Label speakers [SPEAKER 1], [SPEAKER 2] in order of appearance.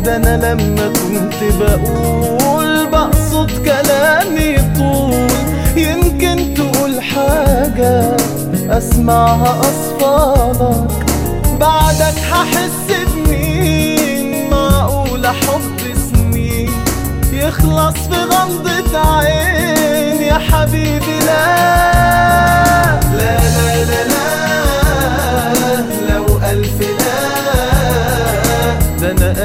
[SPEAKER 1] ده انا لما كنت بقول بقصد كلامي طول يمكن تقول حاجة اسمعها اصفالك بعدك هحس بمين معقولة حب سنين يخلص في